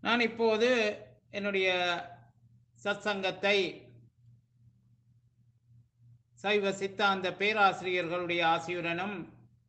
நான் இப்போது என்னுடைய சத்சங்கத்தை சைவ சித்தாந்த பேராசிரியர்களுடைய ஆசியுடனும்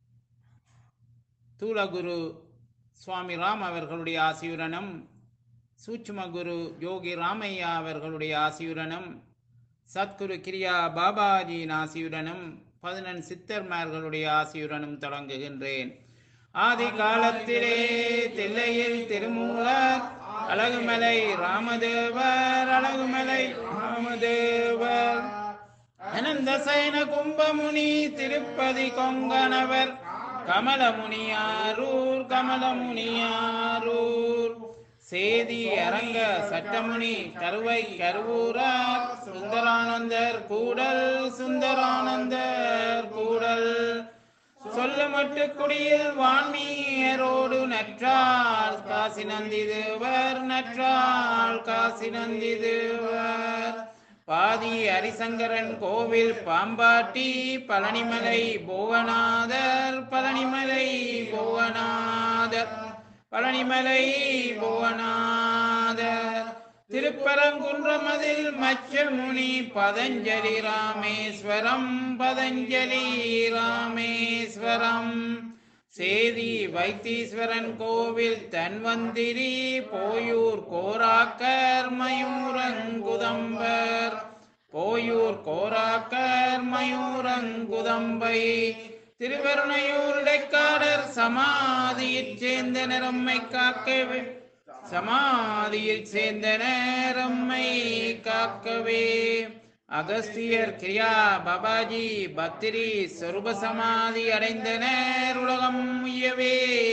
தூலகுரு சுவாமி ராம் அவர்களுடைய ஆசியுடனும் சூட்சும குரு யோகி ராமையா அவர்களுடைய ஆசியுடனும் சத்குரு கிரியா பாபாஜியின் ஆசியுடனும் பதினெண் சித்தர்மார்களுடைய ஆசியுடனும் தொடங்குகின்றேன் ஆதி காலத்திலே தில்லையில் திருமூலர் அழகுமலை ராமதேவர் அழகுமலை ராமதேவர் அனந்த சைன கும்பமுனி திருப்பதி கொங்கணவர் கமலமுனியாரூர் கமலமுனியாரூர் சேதி அரங்க சட்டமுனி கருவை கருவூரார் சுந்தரானந்தர் கூடல் சுந்தரானந்தர் கூடல் சொல்லமட்டு குடியில் வான்மீயரோடு நற்றால் காசி நந்தி தேவர் நற்றால் காசி நந்தி தேவர் பாதி ஹரிசங்கரன் கோவில் பாம்பாட்டி பழனிமலை புவனாதர் பழனிமலை புவனாதர் பழனிமலை புவனாதர் திருப்பரங்குன்றமதில் மச்சமுனி பதஞ்சலி ராமேஸ்வரம் பதஞ்சலி ராமேஸ்வரம் சேதி வைத்தீஸ்வரன் கோவில் தன்வந்திரி போயூர் கோராக்கர் மயூரங்குதம்பர் போயூர் கோராக்கர் மயூரங்குதம்பை திருவருணையூர் இடைக்காடர் சமாதியில் சேர்ந்த நிறம்மை காக்கவே சமாதியில் சேர்ந்த நேரம்மை காக்கவே அகஸ்தியர் கிரியா பாபாஜி பத்திரி சொருப சமாதி அடைந்த நேர் உலகம் உய்யவே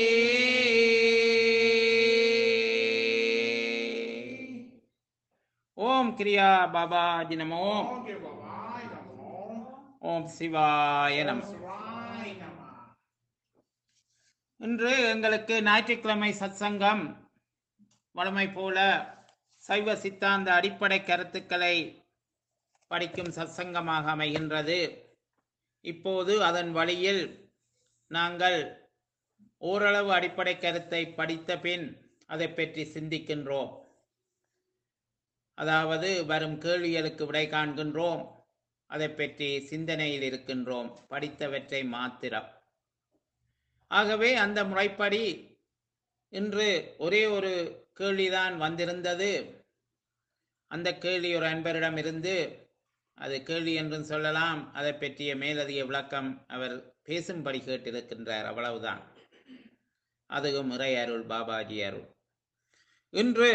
ஓம் கிரியா பாபாஜி நமோ ஓகே பாபாய் நமோ ஓம் சிவாய நம சிவாய் நம இன்று எங்களுக்கு ஞாயிற்றுக்கிழமை சத்சங்கம் வழமை போல சைவ சித்தாந்த அடிப்படை கருத்துக்களை படிக்கும் சத்சங்கமாக அமைகின்றது இப்போது அதன் வழியில் நாங்கள் ஓரளவு அடிப்படை கருத்தை படித்த பின் அதை பற்றி சிந்திக்கின்றோம் அதாவது வரும் கேள்விகளுக்கு விடை காண்கின்றோம் அதை பற்றி சிந்தனையில் இருக்கின்றோம் படித்தவற்றை மாத்திரம் ஆகவே அந்த முறைப்படி இன்று ஒரே ஒரு கேள்விதான் வந்திருந்தது அந்த கேள்வி ஒரு அன்பரிடம் இருந்து அது கேள்வி என்றும் சொல்லலாம் அதை பற்றிய மேலதிக விளக்கம் அவர் பேசும்படி கேட்டிருக்கின்றார் அவ்வளவுதான் அதுவும் இறை அருள் பாபாஜி அருள் இன்று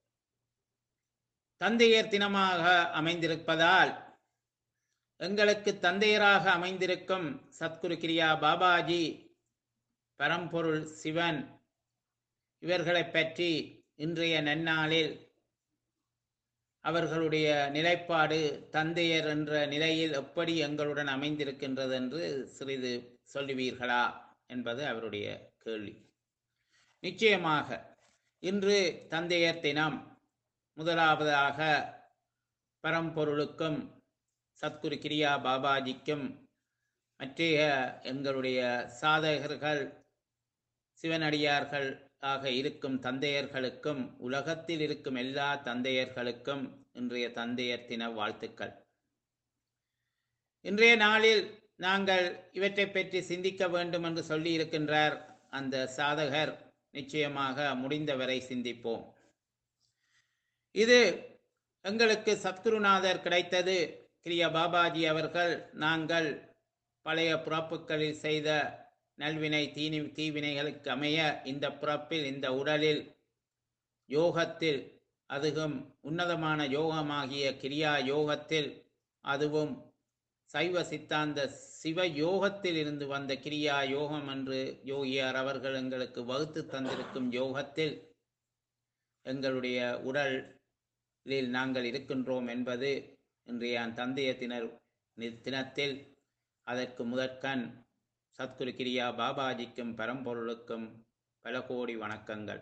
தந்தையர் தினமாக அமைந்திருப்பதால் எங்களுக்கு தந்தையராக அமைந்திருக்கும் சத்குரு கிரியா பாபாஜி பரம்பொருள் சிவன் இவர்களை பற்றி இன்றைய நன்னாளில் அவர்களுடைய நிலைப்பாடு தந்தையர் என்ற நிலையில் எப்படி எங்களுடன் அமைந்திருக்கின்றது என்று சிறிது சொல்லுவீர்களா என்பது அவருடைய கேள்வி நிச்சயமாக இன்று தந்தையர் தினம் முதலாவதாக பரம்பொருளுக்கும் சத்குரு கிரியா பாபாஜிக்கும் மற்றைய எங்களுடைய சாதகர்கள் சிவனடியார்கள் ஆக இருக்கும் தந்தையர்களுக்கும் உலகத்தில் இருக்கும் எல்லா தந்தையர்களுக்கும் இன்றைய தந்தையர் தின வாழ்த்துக்கள் இன்றைய நாளில் நாங்கள் இவற்றை பற்றி சிந்திக்க வேண்டும் என்று சொல்லி இருக்கின்றார் அந்த சாதகர் நிச்சயமாக முடிந்தவரை சிந்திப்போம் இது எங்களுக்கு சத்குருநாதர் கிடைத்தது கிரியா பாபாஜி அவர்கள் நாங்கள் பழைய பிறப்புகளில் செய்த நல்வினை தீனி தீவினைகளுக்கு அமைய இந்த பிறப்பில் இந்த உடலில் யோகத்தில் அதுவும் உன்னதமான யோகமாகிய கிரியா யோகத்தில் அதுவும் சைவ சித்தாந்த சிவ யோகத்தில் இருந்து வந்த கிரியா யோகம் என்று யோகியார் அவர்கள் எங்களுக்கு வகுத்து தந்திருக்கும் யோகத்தில் எங்களுடைய உடலில் நாங்கள் இருக்கின்றோம் என்பது இன்றைய தந்தைய தினர் தினத்தில் அதற்கு முதற்கண் சத்குரு கிரியா பாபாஜிக்கும் பரம்பொருளுக்கும் பல கோடி வணக்கங்கள்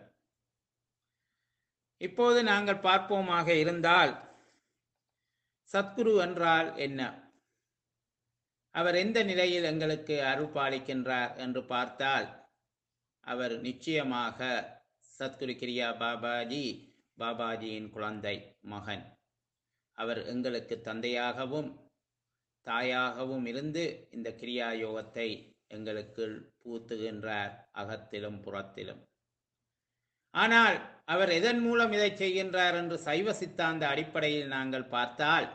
இப்போது நாங்கள் பார்ப்போமாக இருந்தால் சத்குரு என்றால் என்ன அவர் எந்த நிலையில் எங்களுக்கு அருள் பாலிக்கின்றார் என்று பார்த்தால் அவர் நிச்சயமாக சத்குரு கிரியா பாபாஜி பாபாஜியின் குழந்தை மகன் அவர் எங்களுக்கு தந்தையாகவும் தாயாகவும் இருந்து இந்த கிரியா யோகத்தை எங்களுக்குள் பூத்துகின்றார் அகத்திலும் புறத்திலும் ஆனால் அவர் எதன் மூலம் இதை செய்கின்றார் என்று சைவ சித்தாந்த அடிப்படையில் நாங்கள் பார்த்தால்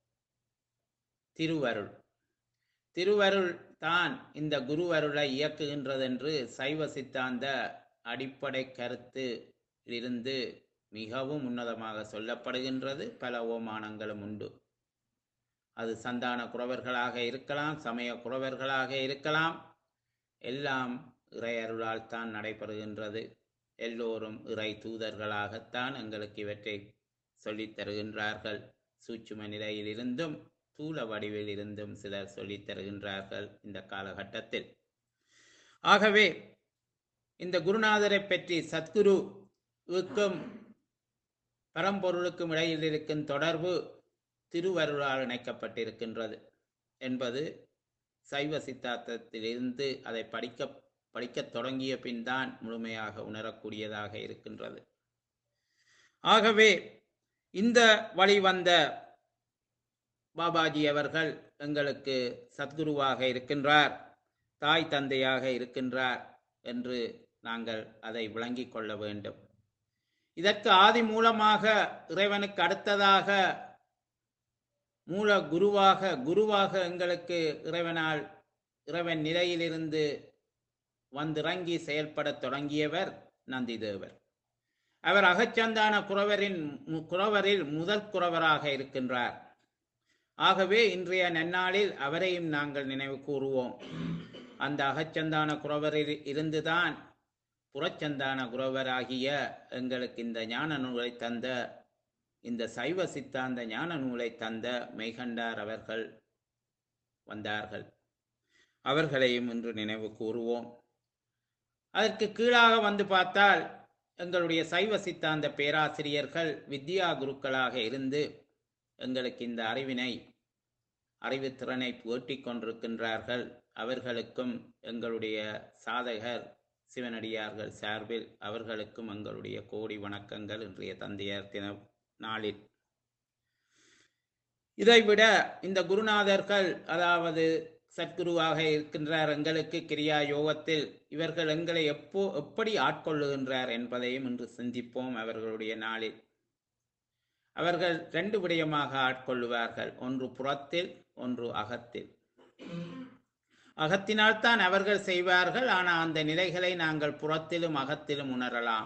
திருவருள் திருவருள் தான் இந்த குருவருளை இயக்குகின்றது என்று சைவ சித்தாந்த அடிப்படை கருத்து இருந்து மிகவும் உன்னதமாக சொல்லப்படுகின்றது பல ஓமானங்களும் உண்டு அது சந்தான குறவர்களாக இருக்கலாம் சமய குறவர்களாக இருக்கலாம் எல்லாம் இறையருளால் தான் நடைபெறுகின்றது எல்லோரும் இறை தூதர்களாகத்தான் எங்களுக்கு இவற்றை சொல்லித் தருகின்றார்கள் சூட்சும நிலையிலிருந்தும் தூல வடிவில் இருந்தும் சிலர் சொல்லித் தருகின்றார்கள் இந்த காலகட்டத்தில் ஆகவே இந்த குருநாதரை பற்றி சத்குருவுக்கும் பரம்பொருளுக்கும் இடையில் இருக்கும் தொடர்பு திருவருளால் இணைக்கப்பட்டிருக்கின்றது என்பது சைவ சித்தாந்தத்திலிருந்து அதை படிக்க படிக்கத் தொடங்கிய பின் தான் முழுமையாக உணரக்கூடியதாக இருக்கின்றது ஆகவே இந்த வழி வந்த பாபாஜி அவர்கள் எங்களுக்கு சத்குருவாக இருக்கின்றார் தாய் தந்தையாக இருக்கின்றார் என்று நாங்கள் அதை விளங்கிக் கொள்ள வேண்டும் இதற்கு ஆதி மூலமாக இறைவனுக்கு அடுத்ததாக மூல குருவாக குருவாக எங்களுக்கு இறைவனால் இறைவன் நிலையிலிருந்து வந்திறங்கி செயல்படத் தொடங்கியவர் நந்திதேவர் அவர் அகச்சந்தான குறவரின் மு- குறவரில் முதல் குறவராக இருக்கின்றார் ஆகவே இன்றைய நன்னாளில் அவரையும் நாங்கள் நினைவு கூறுவோம் அந்த அகச்சந்தான குறவரில் இருந்துதான் புறச்சந்தான குறவராகிய எங்களுக்கு இந்த ஞான நூலை தந்த இந்த சைவ சித்தாந்த ஞான நூலை தந்த மெய்கண்டார் அவர்கள் வந்தார்கள் அவர்களையும் இன்று நினைவு கூறுவோம் அதற்கு கீழாக வந்து பார்த்தால் எங்களுடைய சைவ சித்தாந்த பேராசிரியர்கள் வித்யா குருக்களாக இருந்து எங்களுக்கு இந்த அறிவினை அறிவுத்திறனை புகட்டிக் கொண்டிருக்கின்றார்கள் அவர்களுக்கும் எங்களுடைய சாதகர் சிவனடியார்கள் சார்பில் அவர்களுக்கும் எங்களுடைய கோடி வணக்கங்கள் இன்றைய தந்தையர் தின நாளில் இதைவிட இந்த குருநாதர்கள் அதாவது சத்குருவாக இருக்கின்றார் எங்களுக்கு கிரியா யோகத்தில் இவர்கள் எங்களை எப்போ எப்படி ஆட்கொள்ளுகின்றார் என்பதையும் இன்று சிந்திப்போம் அவர்களுடைய நாளில் அவர்கள் ரெண்டு விடயமாக ஆட்கொள்ளுவார்கள் ஒன்று புறத்தில் ஒன்று அகத்தில் அகத்தினால் தான் அவர்கள் செய்வார்கள் ஆனால் அந்த நிலைகளை நாங்கள் புறத்திலும் அகத்திலும் உணரலாம்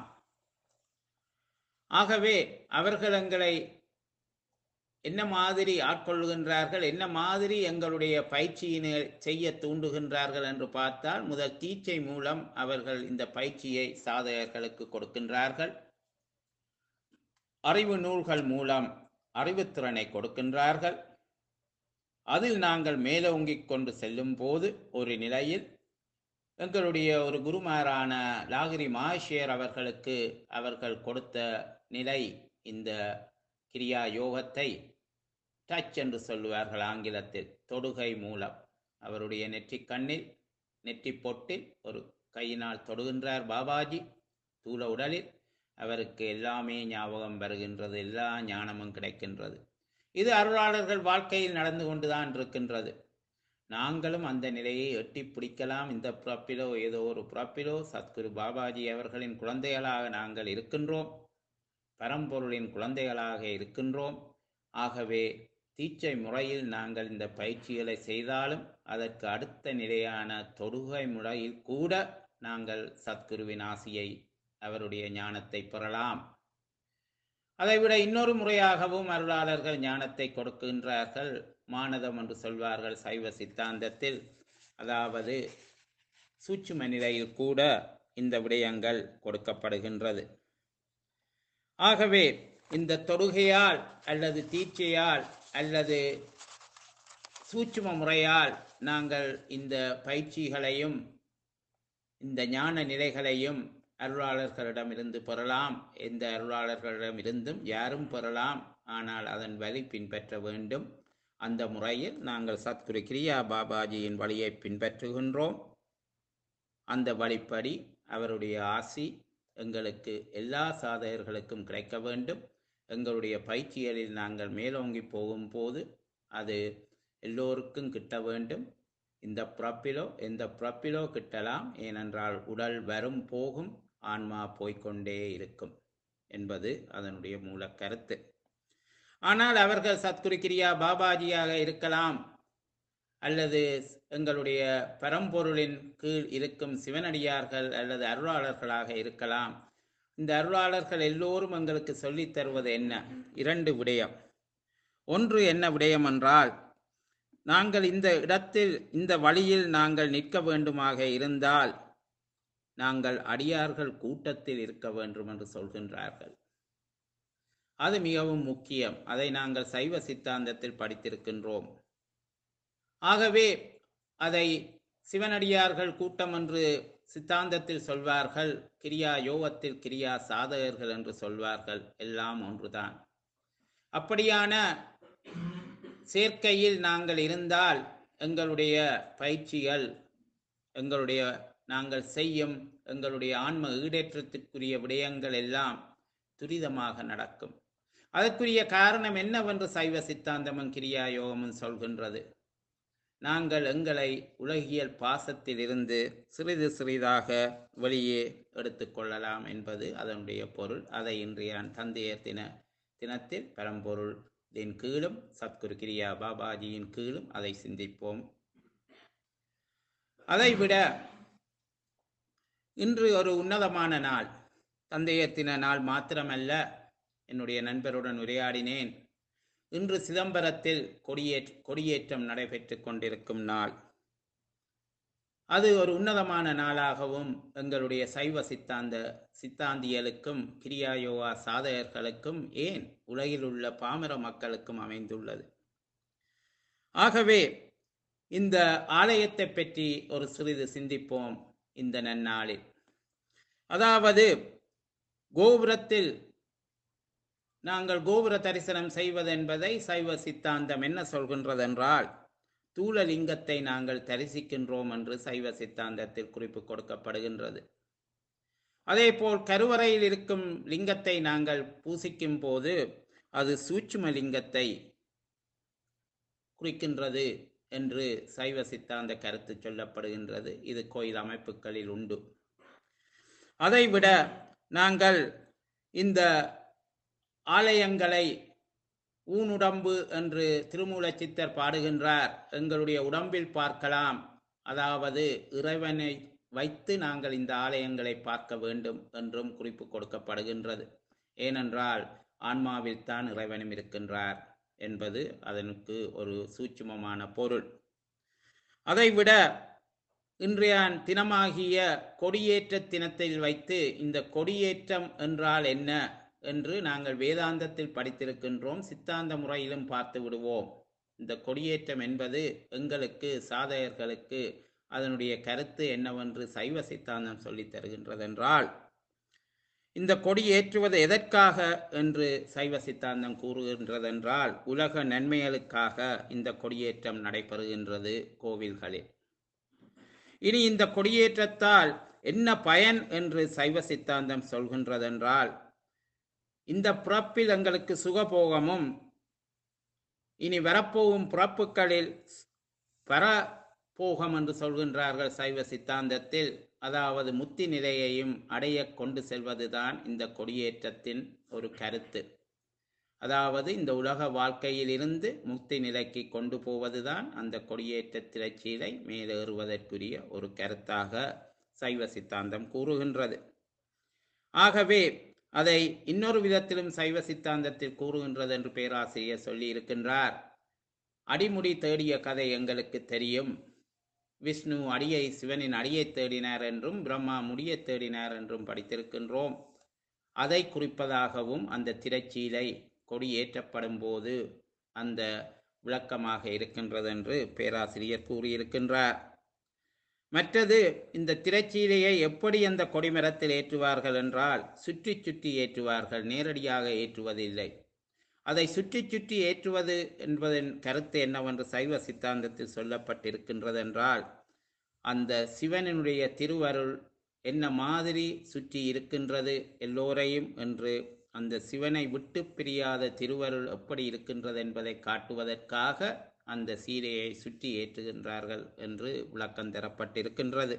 ஆகவே அவர்கள் எங்களை என்ன மாதிரி ஆட்கொள்ளுகின்றார்கள் என்ன மாதிரி எங்களுடைய பயிற்சியினை செய்ய தூண்டுகின்றார்கள் என்று பார்த்தால் முதல் தீட்சை மூலம் அவர்கள் இந்த பயிற்சியை சாதகர்களுக்கு கொடுக்கின்றார்கள் அறிவு நூல்கள் மூலம் அறிவுத்திறனை கொடுக்கின்றார்கள் அதில் நாங்கள் மேலோங்கிக் கொண்டு செல்லும் போது ஒரு நிலையில் எங்களுடைய ஒரு குருமாரான லாகிரி மகேஷியர் அவர்களுக்கு அவர்கள் கொடுத்த நிலை இந்த கிரியா யோகத்தை டச் என்று சொல்லுவார்கள் ஆங்கிலத்தில் தொடுகை மூலம் அவருடைய நெற்றிக் கண்ணில் நெற்றி பொட்டில் ஒரு கையினால் தொடுகின்றார் பாபாஜி தூள உடலில் அவருக்கு எல்லாமே ஞாபகம் வருகின்றது எல்லா ஞானமும் கிடைக்கின்றது இது அருளாளர்கள் வாழ்க்கையில் நடந்து கொண்டுதான் இருக்கின்றது நாங்களும் அந்த நிலையை எட்டி பிடிக்கலாம் இந்த பிறப்பிலோ ஏதோ ஒரு பிறப்பிலோ சத்குரு பாபாஜி அவர்களின் குழந்தைகளாக நாங்கள் இருக்கின்றோம் பரம்பொருளின் குழந்தைகளாக இருக்கின்றோம் ஆகவே தீட்சை முறையில் நாங்கள் இந்த பயிற்சிகளை செய்தாலும் அதற்கு அடுத்த நிலையான தொடுகை முறையில் கூட நாங்கள் சத்குருவின் ஆசியை அவருடைய ஞானத்தை பெறலாம் அதைவிட இன்னொரு முறையாகவும் அருளாளர்கள் ஞானத்தை கொடுக்கின்றார்கள் மானதம் என்று சொல்வார்கள் சைவ சித்தாந்தத்தில் அதாவது சூட்சும நிலையில் கூட இந்த விடயங்கள் கொடுக்கப்படுகின்றது ஆகவே இந்த தொடுகையால் அல்லது தீட்சையால் அல்லது சூட்சும முறையால் நாங்கள் இந்த பயிற்சிகளையும் இந்த ஞான நிலைகளையும் அருளாளர்களிடமிருந்து பெறலாம் எந்த அருளாளர்களிடமிருந்தும் யாரும் பெறலாம் ஆனால் அதன் வழி பின்பற்ற வேண்டும் அந்த முறையில் நாங்கள் சத்குரு கிரியா பாபாஜியின் வழியை பின்பற்றுகின்றோம் அந்த வழிப்படி அவருடைய ஆசி எங்களுக்கு எல்லா சாதகர்களுக்கும் கிடைக்க வேண்டும் எங்களுடைய பயிற்சிகளில் நாங்கள் மேலோங்கி போகும்போது அது எல்லோருக்கும் கிட்ட வேண்டும் இந்த பிறப்பிலோ எந்த பிறப்பிலோ கிட்டலாம் ஏனென்றால் உடல் வரும் போகும் ஆன்மா போய்க்கொண்டே இருக்கும் என்பது அதனுடைய மூல கருத்து ஆனால் அவர்கள் சத்குரு கிரியா பாபாஜியாக இருக்கலாம் அல்லது எங்களுடைய பரம்பொருளின் கீழ் இருக்கும் சிவனடியார்கள் அல்லது அருளாளர்களாக இருக்கலாம் இந்த அருளாளர்கள் எல்லோரும் எங்களுக்கு சொல்லித் தருவது என்ன இரண்டு விடயம் ஒன்று என்ன விடயம் என்றால் நாங்கள் இந்த இடத்தில் இந்த வழியில் நாங்கள் நிற்க வேண்டுமாக இருந்தால் நாங்கள் அடியார்கள் கூட்டத்தில் இருக்க வேண்டும் என்று சொல்கின்றார்கள் அது மிகவும் முக்கியம் அதை நாங்கள் சைவ சித்தாந்தத்தில் படித்திருக்கின்றோம் ஆகவே அதை சிவனடியார்கள் கூட்டம் என்று சித்தாந்தத்தில் சொல்வார்கள் கிரியா யோகத்தில் கிரியா சாதகர்கள் என்று சொல்வார்கள் எல்லாம் ஒன்றுதான் அப்படியான சேர்க்கையில் நாங்கள் இருந்தால் எங்களுடைய பயிற்சிகள் எங்களுடைய நாங்கள் செய்யும் எங்களுடைய ஆன்ம ஈடேற்றத்திற்குரிய விடயங்கள் எல்லாம் துரிதமாக நடக்கும் அதற்குரிய காரணம் என்னவென்று சைவ சித்தாந்தமும் கிரியா யோகமும் சொல்கின்றது நாங்கள் எங்களை உலகியல் பாசத்தில் இருந்து சிறிது சிறிதாக வெளியே எடுத்துக்கொள்ளலாம் என்பது அதனுடைய பொருள் அதை இன்றைய தந்தையர் தின தினத்தில் பரம்பொருளின் கீழும் சத்குரு கிரியா பாபாஜியின் கீழும் அதை சிந்திப்போம் அதைவிட இன்று ஒரு உன்னதமான நாள் தந்தையர் தின நாள் மாத்திரமல்ல என்னுடைய நண்பருடன் உரையாடினேன் இன்று சிதம்பரத்தில் கொடியேற் கொடியேற்றம் நடைபெற்றுக் கொண்டிருக்கும் நாள் அது ஒரு உன்னதமான நாளாகவும் எங்களுடைய சைவ சித்தாந்த சித்தாந்தியலுக்கும் கிரியாயோகா சாதகர்களுக்கும் ஏன் உலகில் உள்ள பாமர மக்களுக்கும் அமைந்துள்ளது ஆகவே இந்த ஆலயத்தை பற்றி ஒரு சிறிது சிந்திப்போம் இந்த நன்னாளில் அதாவது கோபுரத்தில் நாங்கள் கோபுர தரிசனம் செய்வது என்பதை சைவ சித்தாந்தம் என்ன சொல்கின்றதென்றால் தூளலிங்கத்தை நாங்கள் தரிசிக்கின்றோம் என்று சைவ சித்தாந்தத்தில் குறிப்பு கொடுக்கப்படுகின்றது அதேபோல் கருவறையில் இருக்கும் லிங்கத்தை நாங்கள் பூசிக்கும் போது அது சூட்சும லிங்கத்தை குறிக்கின்றது என்று சைவ சித்தாந்த கருத்து சொல்லப்படுகின்றது இது கோயில் அமைப்புகளில் உண்டு அதைவிட நாங்கள் இந்த ஆலயங்களை ஊனுடம்பு என்று திருமூலச் சித்தர் பாடுகின்றார் எங்களுடைய உடம்பில் பார்க்கலாம் அதாவது இறைவனை வைத்து நாங்கள் இந்த ஆலயங்களை பார்க்க வேண்டும் என்றும் குறிப்பு கொடுக்கப்படுகின்றது ஏனென்றால் ஆன்மாவில் தான் இறைவனும் இருக்கின்றார் என்பது அதனுக்கு ஒரு சூட்சுமமான பொருள் அதைவிட இன்றைய தினமாகிய கொடியேற்ற தினத்தில் வைத்து இந்த கொடியேற்றம் என்றால் என்ன என்று நாங்கள் வேதாந்தத்தில் படித்திருக்கின்றோம் சித்தாந்த முறையிலும் பார்த்து விடுவோம் இந்த கொடியேற்றம் என்பது எங்களுக்கு சாதகர்களுக்கு அதனுடைய கருத்து என்னவென்று சைவ சித்தாந்தம் சொல்லித் தருகின்றதென்றால் இந்த கொடி ஏற்றுவது எதற்காக என்று சைவ சித்தாந்தம் கூறுகின்றதென்றால் உலக நன்மைகளுக்காக இந்த கொடியேற்றம் நடைபெறுகின்றது கோவில்களில் இனி இந்த கொடியேற்றத்தால் என்ன பயன் என்று சைவ சித்தாந்தம் சொல்கின்றதென்றால் இந்த பிறப்பில் எங்களுக்கு சுகபோகமும் இனி வரப்போகும் பிறப்புகளில் பரபோகம் என்று சொல்கின்றார்கள் சைவ சித்தாந்தத்தில் அதாவது முத்தி நிலையையும் அடைய கொண்டு செல்வதுதான் இந்த கொடியேற்றத்தின் ஒரு கருத்து அதாவது இந்த உலக வாழ்க்கையில் இருந்து முக்தி நிலைக்கு கொண்டு போவதுதான் அந்த கொடியேற்ற திரைச்சீலை மேலேறுவதற்குரிய ஒரு கருத்தாக சைவ சித்தாந்தம் கூறுகின்றது ஆகவே அதை இன்னொரு விதத்திலும் சைவ சித்தாந்தத்தில் கூறுகின்றது என்று பேராசிரியர் சொல்லி இருக்கின்றார் அடிமுடி தேடிய கதை எங்களுக்கு தெரியும் விஷ்ணு அடியை சிவனின் அடியை தேடினார் என்றும் பிரம்மா முடியை தேடினார் என்றும் படித்திருக்கின்றோம் அதை குறிப்பதாகவும் அந்த திரைச்சீலை கொடி ஏற்றப்படும் போது அந்த விளக்கமாக இருக்கின்றது என்று பேராசிரியர் கூறியிருக்கின்றார் மற்றது இந்த திரைச்சீலையை எப்படி அந்த கொடிமரத்தில் ஏற்றுவார்கள் என்றால் சுற்றி சுற்றி ஏற்றுவார்கள் நேரடியாக ஏற்றுவதில்லை அதை சுற்றி சுற்றி ஏற்றுவது என்பதன் கருத்து என்னவென்று சைவ சித்தாந்தத்தில் சொல்லப்பட்டிருக்கின்றது என்றால் அந்த சிவனுடைய திருவருள் என்ன மாதிரி சுற்றி இருக்கின்றது எல்லோரையும் என்று அந்த சிவனை விட்டு பிரியாத திருவருள் எப்படி இருக்கின்றது என்பதை காட்டுவதற்காக அந்த சீரையை சுற்றி ஏற்றுகின்றார்கள் என்று விளக்கம் தரப்பட்டிருக்கின்றது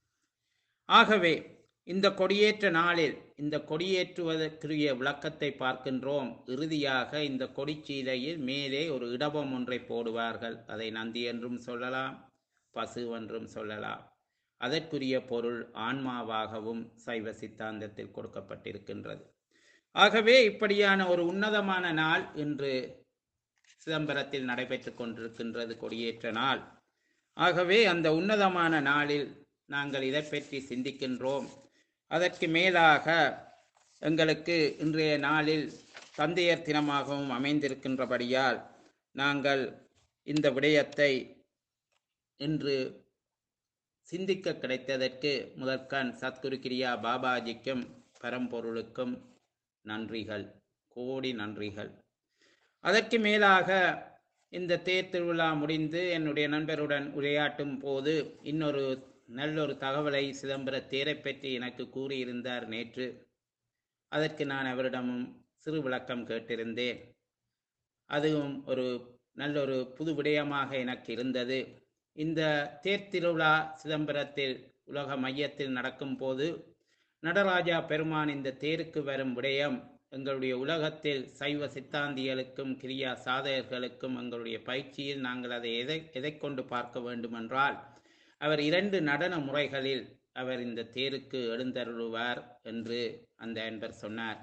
ஆகவே இந்த கொடியேற்ற நாளில் இந்த கொடியேற்றுவதற்குரிய விளக்கத்தை பார்க்கின்றோம் இறுதியாக இந்த கொடிச்சீலையில் மேலே ஒரு இடபம் ஒன்றை போடுவார்கள் அதை நந்தி என்றும் சொல்லலாம் பசு என்றும் சொல்லலாம் அதற்குரிய பொருள் ஆன்மாவாகவும் சைவ சித்தாந்தத்தில் கொடுக்கப்பட்டிருக்கின்றது ஆகவே இப்படியான ஒரு உன்னதமான நாள் இன்று சிதம்பரத்தில் நடைபெற்றுக் கொண்டிருக்கின்றது கொடியேற்ற நாள் ஆகவே அந்த உன்னதமான நாளில் நாங்கள் இதை பற்றி சிந்திக்கின்றோம் அதற்கு மேலாக எங்களுக்கு இன்றைய நாளில் தந்தையர் தினமாகவும் அமைந்திருக்கின்றபடியால் நாங்கள் இந்த விடயத்தை இன்று சிந்திக்க கிடைத்ததற்கு முதற்கண் சத்குரு கிரியா பாபாஜிக்கும் பரம்பொருளுக்கும் நன்றிகள் கோடி நன்றிகள் அதற்கு மேலாக இந்த தேர் திருவிழா முடிந்து என்னுடைய நண்பருடன் உரையாட்டும் போது இன்னொரு நல்லொரு தகவலை சிதம்பர தேரை பற்றி எனக்கு கூறியிருந்தார் நேற்று அதற்கு நான் அவரிடமும் சிறு விளக்கம் கேட்டிருந்தேன் அதுவும் ஒரு நல்லொரு புது விடயமாக எனக்கு இருந்தது இந்த தேர் திருவிழா சிதம்பரத்தில் உலக மையத்தில் நடக்கும் போது நடராஜா பெருமான் இந்த தேருக்கு வரும் விடயம் எங்களுடைய உலகத்தில் சைவ சித்தாந்திகளுக்கும் கிரியா சாதகர்களுக்கும் எங்களுடைய பயிற்சியில் நாங்கள் அதை எதை எதை கொண்டு பார்க்க வேண்டுமென்றால் அவர் இரண்டு நடன முறைகளில் அவர் இந்த தேருக்கு எழுந்தருளுவார் என்று அந்த அன்பர் சொன்னார்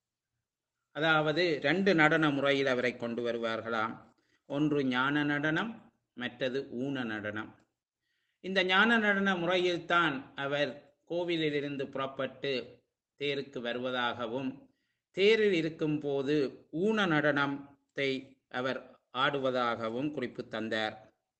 அதாவது ரெண்டு நடன முறையில் அவரை கொண்டு வருவார்களாம் ஒன்று ஞான நடனம் மற்றது ஊன நடனம் இந்த ஞான நடன முறையில்தான் அவர் கோவிலிலிருந்து புறப்பட்டு தேருக்கு வருவதாகவும் தேரில் இருக்கும்போது ஊன நடனத்தை அவர் ஆடுவதாகவும் குறிப்பு தந்தார்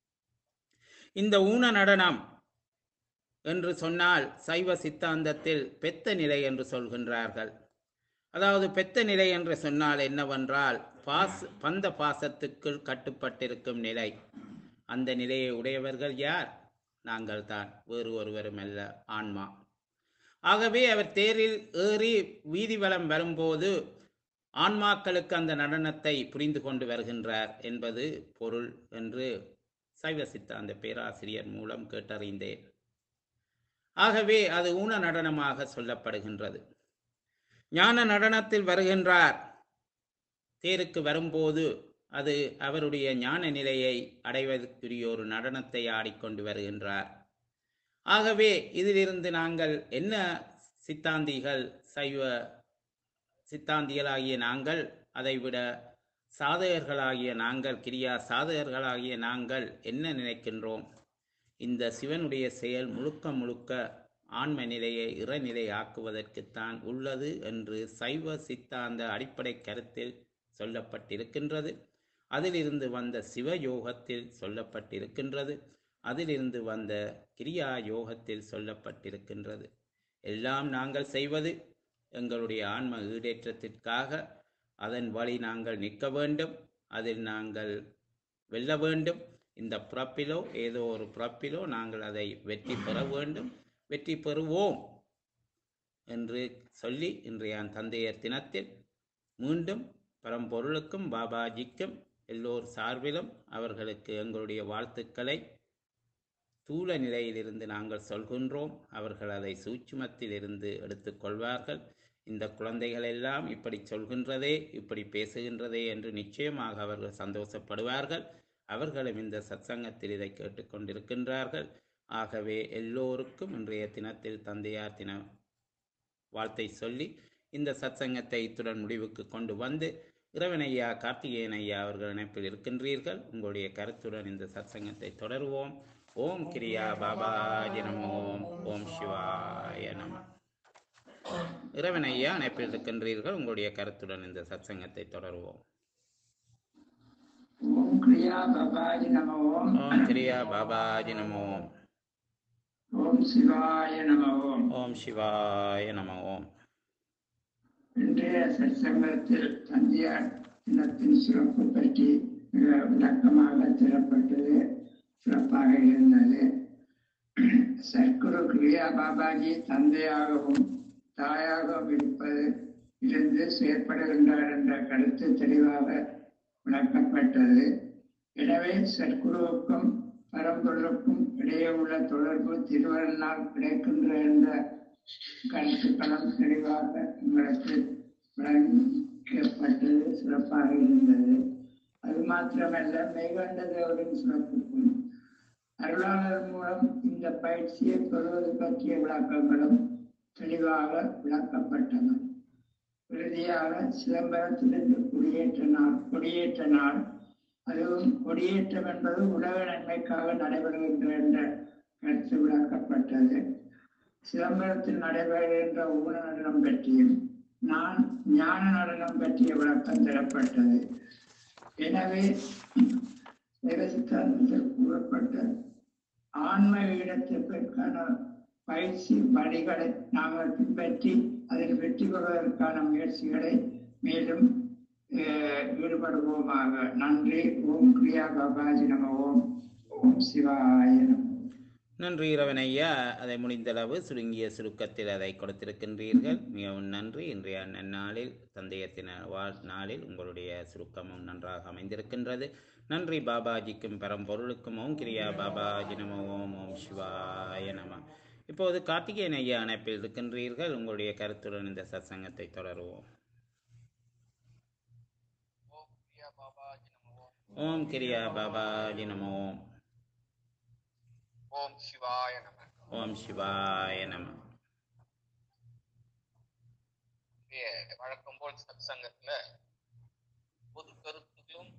இந்த ஊன நடனம் என்று சொன்னால் சைவ சித்தாந்தத்தில் பெத்த நிலை என்று சொல்கின்றார்கள் அதாவது பெத்த நிலை என்று சொன்னால் என்னவென்றால் பாஸ் பந்த பாசத்துக்குள் கட்டுப்பட்டிருக்கும் நிலை அந்த நிலையை உடையவர்கள் யார் நாங்கள் தான் வேறு ஒருவரும் அல்ல ஆன்மா ஆகவே அவர் தேரில் ஏறி வீதி வலம் வரும்போது ஆன்மாக்களுக்கு அந்த நடனத்தை புரிந்து கொண்டு வருகின்றார் என்பது பொருள் என்று சைவ சித்தாந்த பேராசிரியர் மூலம் கேட்டறிந்தேன் ஆகவே அது ஊன நடனமாக சொல்லப்படுகின்றது ஞான நடனத்தில் வருகின்றார் தேருக்கு வரும்போது அது அவருடைய ஞான நிலையை அடைவதற்குரிய ஒரு நடனத்தை ஆடிக்கொண்டு வருகின்றார் ஆகவே இதிலிருந்து நாங்கள் என்ன சித்தாந்திகள் சைவ சித்தாந்திகளாகிய நாங்கள் அதைவிட சாதகர்களாகிய நாங்கள் கிரியா சாதகர்களாகிய நாங்கள் என்ன நினைக்கின்றோம் இந்த சிவனுடைய செயல் முழுக்க முழுக்க ஆன்ம நிலையை இறநிலை ஆக்குவதற்குத்தான் உள்ளது என்று சைவ சித்தாந்த அடிப்படை கருத்தில் சொல்லப்பட்டிருக்கின்றது அதிலிருந்து வந்த சிவ யோகத்தில் சொல்லப்பட்டிருக்கின்றது அதிலிருந்து வந்த கிரியா யோகத்தில் சொல்லப்பட்டிருக்கின்றது எல்லாம் நாங்கள் செய்வது எங்களுடைய ஆன்ம ஈடேற்றத்திற்காக அதன் வழி நாங்கள் நிற்க வேண்டும் அதில் நாங்கள் வெல்ல வேண்டும் இந்த பிறப்பிலோ ஏதோ ஒரு பிறப்பிலோ நாங்கள் அதை வெற்றி பெற வேண்டும் வெற்றி பெறுவோம் என்று சொல்லி இன்றைய தந்தையர் தினத்தில் மீண்டும் பரம்பொருளுக்கும் பாபாஜிக்கும் எல்லோர் சார்பிலும் அவர்களுக்கு எங்களுடைய வாழ்த்துக்களை தூல நிலையிலிருந்து நாங்கள் சொல்கின்றோம் அவர்கள் அதை சூட்சுமத்தில் இருந்து எடுத்துக்கொள்வார்கள் இந்த குழந்தைகள் எல்லாம் இப்படி சொல்கின்றதே இப்படி பேசுகின்றதே என்று நிச்சயமாக அவர்கள் சந்தோஷப்படுவார்கள் அவர்களும் இந்த சத்சங்கத்தில் இதை கேட்டுக்கொண்டிருக்கின்றார்கள் ஆகவே எல்லோருக்கும் இன்றைய தினத்தில் தந்தையார் தின வாழ்த்தை சொல்லி இந்த சத்சங்கத்தை இத்துடன் முடிவுக்கு கொண்டு வந்து இறைவனையா கார்த்திகேயன் ஐயா அவர்கள் இணைப்பில் இருக்கின்றீர்கள் உங்களுடைய கருத்துடன் இந்த சத்சங்கத்தை தொடருவோம் ஓம் கிரியா பாபாஜி நமோ ஓம் சிவாய நம இறைவன் ஐயா இணைப்பில் இருக்கின்றீர்கள் உங்களுடைய கருத்துடன் இந்த சத்சங்கத்தை தொடருவோம் ஓம் கிரியா பபாஜி நம ஓம் ஓம் கிரியா பாபாஜி நமோ ஓம் சிவாய நம ஓம் ஓம் சிவாய நம ஓம் இன்றைய சற்சங்கத்தில் தந்தையார் தினத்தின் சிறப்பு பற்றி மிக விளக்கமாக தரப்பட்டது சிறப்பாக இருந்தது சர்க்குரு கிரியா பாபாஜி தந்தையாகவும் தாயாகவும் இருப்பது இருந்து செயற்படுகின்றார் என்ற கருத்து தெளிவாக விளக்கப்பட்டது எனவே சர்க்குருவுக்கும் பரம்பொருளுக்கும் இடையே உள்ள தொடர்பு திருவருளால் கிடைக்கின்ற என்ற கருத்துக்களும் தெளிவாக உங்களுக்கு வழங்கப்பட்டது சிறப்பாக இருந்தது அது மாத்திரமல்ல மேகண்ட தேவரின் சிறப்புக்கும் அருளாளர் மூலம் இந்த பயிற்சியை பெறுவது பற்றிய விளக்கங்களும் தெளிவாக விளக்கப்பட்டன இறுதியாக சிதம்பரத்திலிருந்து குடியேற்ற நாள் கொடியேற்ற நாள் அதுவும் கொடியேற்றம் என்பது உலக நன்மைக்காக நடைபெறுகின்ற என்ற கருத்து விளக்கப்பட்டது சிதம்பரத்தில் நடைபெறுகின்ற ஊன நடனம் பற்றியும் நான் ஞான நடனம் பற்றிய விளக்கம் தரப்பட்டது எனவே சைவ சித்தாந்தத்தில் கூறப்பட்ட ஆன்ம ஈடத்திற்கான பயிற்சி வழிகளை நாங்கள் பின்பற்றி அதில் வெற்றி பெறுவதற்கான முயற்சிகளை மேலும் அஹ், ஈடுபடுவோமாக நன்றி ஓம் கிரியா பாபாஜி நம ஓம் ஓம் சிவாய நம நன்றி இரவன் ஐயா அதை முடிந்தளவு சுருங்கிய சுருக்கத்தில் அதை கொடுத்திருக்கின்றீர்கள் மிகவும் நன்றி இன்றைய நன்னாளில் தந்தையத்தின வாழ் நாளில் உங்களுடைய சுருக்கமும் நன்றாக அமைந்திருக்கின்றது நன்றி பாபாஜிக்கும் பரம்பொருளுக்கும் ஓம் கிரியா பாபாஜி நம ஓம் ஓம் சிவாய நம இப்போது கார்த்திகேயன் ஐயா அணைப்பில் இருக்கின்றீர்கள் உங்களுடைய கருத்துடன் இந்த சத்சங்கத்தை தொடருவோம் ஓம் பிரியா பாபாஜி நமோ ஓம் கிரியா பாபாஜி நம ஓம் ஓம் சிவாய நம ஓம் சிவாய நம இன்றைய வழக்கம் போல் சத்சங்கத்துல பொது கருத்துக்களும்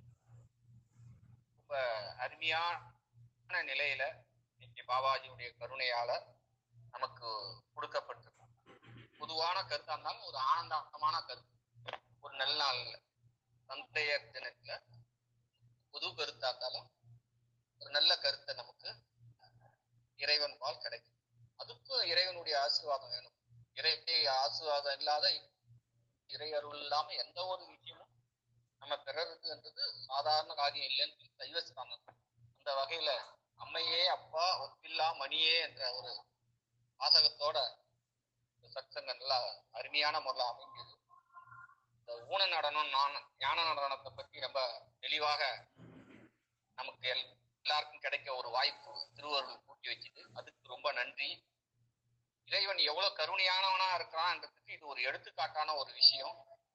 ரொம்ப அருமையான நிலையில இன்னைக்கு பாபாஜியுடைய கருணையால நமக்கு கொடுக்கப்பட்டிருக்கு பொதுவான கருத்தா இருந்தாலும் ஒரு ஆனந்தமான கருத்து ஒரு நல்ல நாள்ல தந்தையர் தினத்துல புது கருத்தா இருந்தாலும் ஒரு நல்ல கருத்தை நமக்கு இறைவன் பால் கிடைக்கும் அதுக்கும் இறைவனுடைய ஆசீர்வாதம் வேணும் இறை ஆசீர்வாதம் இல்லாத இறை அருள் இல்லாம எந்த ஒரு விஷயமும் நம்ம பெறறதுன்றது சாதாரண காரியம் இல்லைன்னு சொல்லி சைவ சித்தாந்தம் அந்த வகையில அம்மையே அப்பா ஒப்பில்லா மணியே என்ற ஒரு வாசகத்தோட இந்த சத்சங்கம் நல்லா அருமையான முறையில் அமைஞ்சது இந்த ஊன நடனம் நான் ஞான நடனத்தை பத்தி ரொம்ப தெளிவாக நமக்கு எல்- எல்லாருக்கும் கிடைக்க ஒரு வாய்ப்பு திருவருள் கூட்டி வச்சுது அதுக்கு ரொம்ப நன்றி இறைவன் எவ்வளவு கருணையானவனா இருக்கிறான்றதுக்கு இது ஒரு எடுத்துக்காட்டான ஒரு விஷயம்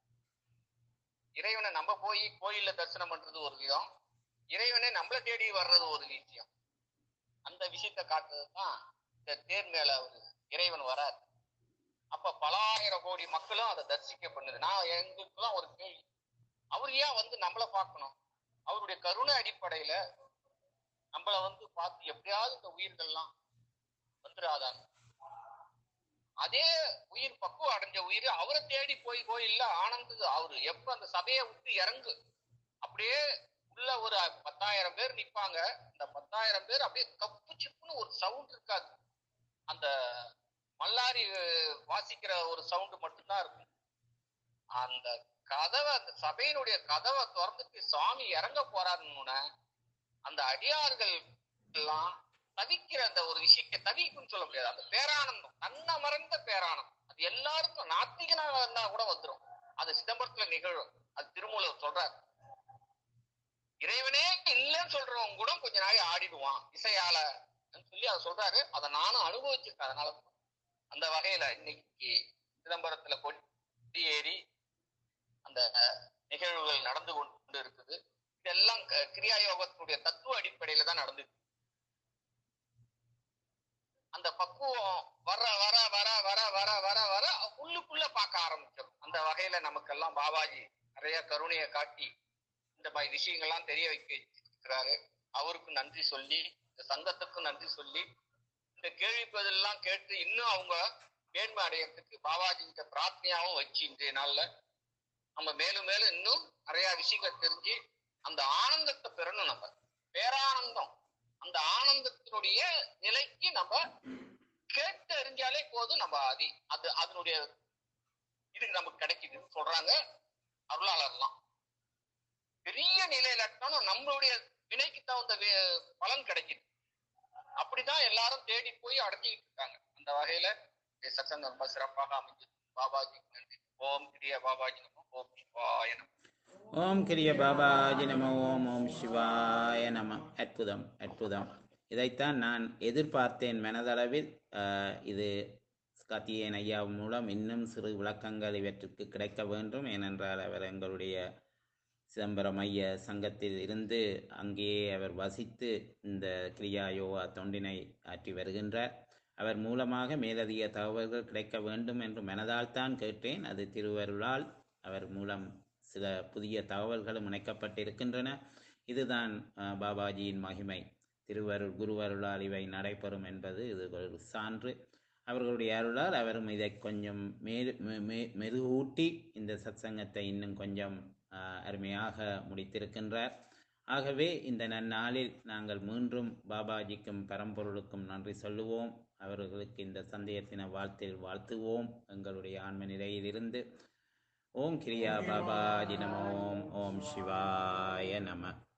இறைவனை நம்ம போய் கோயில்ல தரிசனம் பண்றது ஒரு விதம் இறைவனே நம்மள தேடி வர்றது ஒரு விஷயம் அந்த விஷயத்தை காட்டுறது தான் இந்த தேர் மேல ஒரு இறைவன் வராது அப்ப பல ஆயிரம் கோடி மக்களும் அதை தரிசிக்க பண்ணுது நான் எங்களுக்குலாம் ஒரு கேள்வி அவர் ஏன் வந்து நம்மள பார்க்கணும் அவருடைய கருணை அடிப்படையில நம்மள வந்து பார்த்து எப்படியாவது இந்த உயிர்கள்லாம் வந்துடாதாங்க அதே உயிர் பக்குவம் அடைஞ்ச உயிர் அவரை தேடி போய் கோயில்ல ஆனந்து அவரு எப்ப அந்த சபையை விட்டு இறங்கு அப்படியே உள்ள ஒரு பத்தாயிரம் பேர் நிப்பாங்க இந்த பத்தாயிரம் பேர் அப்படியே கப்பு சிப்புன்னு ஒரு சவுண்ட் இருக்காது அந்த மல்லாரி அஹ், வாசிக்கிற ஒரு சவுண்ட் மட்டும்தான் இருக்கும் அந்த கதவை அந்த சபையினுடைய கதவை திறந்துட்டு சுவாமி இறங்க போறாருன்னு அந்த அடியார்கள் எல்லாம் தவிக்கிற அந்த ஒரு விஷயத்தை தவிக்குன்னு சொல்ல முடியாது அந்த பேரானந்தம் தன்னை மறைந்த பேரானந்தம் அது எல்லாருக்கும் நாத்திகனாக இருந்தா கூட வந்துடும் அது சிதம்பரத்துல நிகழும் அது திருமூலர் சொல்றாரு இறைவனே இல்லைன்னு சொல்றவங்க கூட கொஞ்ச நாளை ஆடிடுவான் இசையால சொல்லி அதை சொல்றாரு அதை நானும் அனுபவிச்சிருக்கேன் அதனால சொல்றேன். அந்த வகையில இன்னைக்கு சிதம்பரத்துல கொடி ஏறி அந்த நிகழ்வுகள் நடந்து கொண்டு இருக்குது இதெல்லாம் க- கிரியா யோகத்தினுடைய தத்துவ அடிப்படையில தான் நடந்து அந்த பக்குவம் வர வர வர வர வர வர வர உள்ளுக்குள்ள பார்க்க ஆரம்பிச்சிடும் அந்த வகையில நமக்கெல்லாம் பாபாஜி நிறைய கருணையை காட்டி இந்த மாதிரி விஷயங்கள்லாம் தெரிய வைக்க இருக்கிறாரு அவருக்கும் நன்றி சொல்லி இந்த சங்கத்துக்கும் நன்றி சொல்லி இந்த கேள்வி பதிலெல்லாம் கேட்டு இன்னும் அவங்க மேன்மை அடையறதுக்கு பாபாஜி கிட்ட பிரார்த்தனையாவும் வச்சு இன்றைய நாள்ல நம்ம மேலும் மேலும் இன்னும் நிறைய விஷயங்கள் தெரிஞ்சு அந்த ஆனந்தத்தை பெறணும் நம்ம பேரானந்தம் அந்த ஆனந்தத்தினுடைய நிலைக்கு நம்ம கேட்டு அறிஞ்சாலே போதும் நம்ம அதி அது அதனுடைய இதுக்கு நமக்கு கிடைக்குதுன்னு சொல்றாங்க அருளாளர்லாம் பெரிய நிலையில இருக்கணும் நம்மளுடைய வினைக்கு தகுந்த வே- பலன் கிடைக்குது அப்படிதான் எல்லாரும் தேடி போய் அடைஞ்சிக்கிட்டு இருக்காங்க அந்த வகையில இந்த சத்சங்கம் ரொம்ப சிறப்பாக அமைஞ்சு பாபாஜி நன்றி ஓம் கிரிய பாபாஜி நமோ ஓம் சிவாய நமோ ஓம் கிரிய பாபாஜி நம ஓம் ஓம் சிவாய நம அற்புதம் அற்புதம் இதைத்தான் நான் எதிர்பார்த்தேன் மனதளவில் ஆஹ், இது கத்தியன் ஐயா மூலம் இன்னும் சிறு விளக்கங்கள் இவற்றுக்கு கிடைக்க வேண்டும் ஏனென்றால் அவர் எங்களுடைய சிதம்பரம் ஐய சங்கத்தில் இருந்து அங்கேயே அவர் வசித்து இந்த கிரியா யோகா தொண்டினை ஆற்றி வருகின்றார் அவர் மூலமாக மேலதிக தகவல்கள் கிடைக்க வேண்டும் என்று மனதால் தான் கேட்டேன் அது திருவருளால் அவர் மூலம் சில புதிய தகவல்களும் இணைக்கப்பட்டிருக்கின்றன இதுதான் அஹ், பாபாஜியின் மகிமை திருவருள் குருவருளால் இவை நடைபெறும் என்பது இது ஒரு சான்று அவர்களுடைய அருளால் அவரும் இதை கொஞ்சம் மேல் மெ- மெ- மெருகூட்டி இந்த சத்சங்கத்தை இன்னும் கொஞ்சம் அஹ், அருமையாக முடித்திருக்கின்றார் ஆகவே இந்த நன்னாளில் நாங்கள் மீண்டும் பாபாஜிக்கும் பரம்பொருளுக்கும் நன்றி சொல்லுவோம் அவர்களுக்கு இந்த சந்தேகத்தின வாழ்த்தில் வாழ்த்துவோம் எங்களுடைய ஆன்ம நிலையிலிருந்து ஓம் கிரியா பாபாஜி நம ஓம் ஓம் சிவாய நம